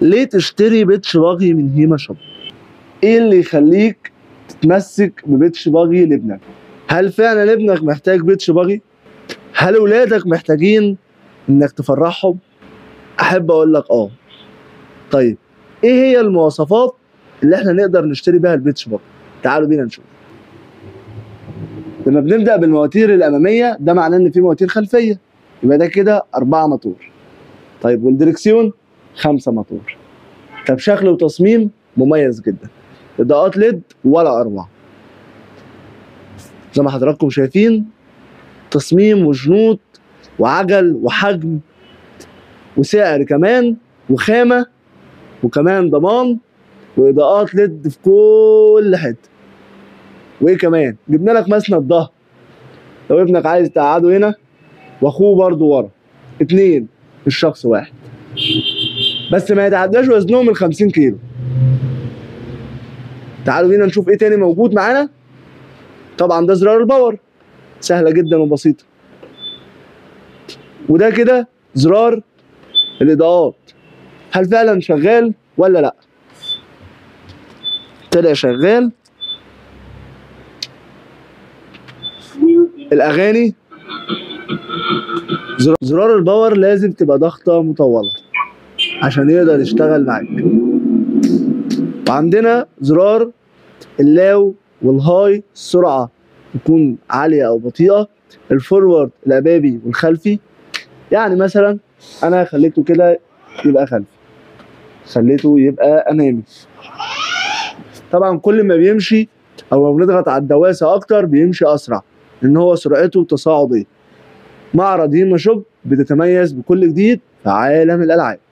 ليه تشتري بيتش باجي من هيما شوب ايه اللي يخليك تتمسك ببيتش باجي لابنك هل فعلا ابنك محتاج بيتش باجي هل ولادك محتاجين انك تفرحهم احب اقول لك اه طيب ايه هي المواصفات اللي احنا نقدر نشتري بيها البيتش باجي تعالوا بينا نشوف لما بنبدا بالمواتير الاماميه ده معناه ان في مواتير خلفيه يبقى ده كده أربعة موتور طيب والدركسيون خمسة موتور طب شكل وتصميم مميز جدا اضاءات ليد ولا أروع زي ما حضراتكم شايفين تصميم وجنود وعجل وحجم وسعر كمان وخامة وكمان ضمان وإضاءات ليد في كل حتة وإيه كمان جبنا لك مسند ظهر لو ابنك عايز تقعده هنا واخوه برضه ورا اتنين مش شخص واحد بس ما يتعداش وزنهم ال 50 كيلو تعالوا بينا نشوف ايه تاني موجود معانا طبعا ده زرار الباور سهله جدا وبسيطه وده كده زرار الاضاءات هل فعلا شغال ولا لا طلع شغال الاغاني زرار- زرار الباور لازم تبقى ضغطه مطوله عشان يقدر يشتغل معاك وعندنا زرار اللاو والهاي السرعه تكون عاليه او بطيئه الفورورد الامامي والخلفي يعني مثلا انا خليته كده يبقى خلفي خليته يبقى امامي طبعا كل ما بيمشي او ما بنضغط على الدواسه اكتر بيمشي اسرع لان هو سرعته تصاعديه معرض هيما شوب بتتميز بكل جديد في عالم الالعاب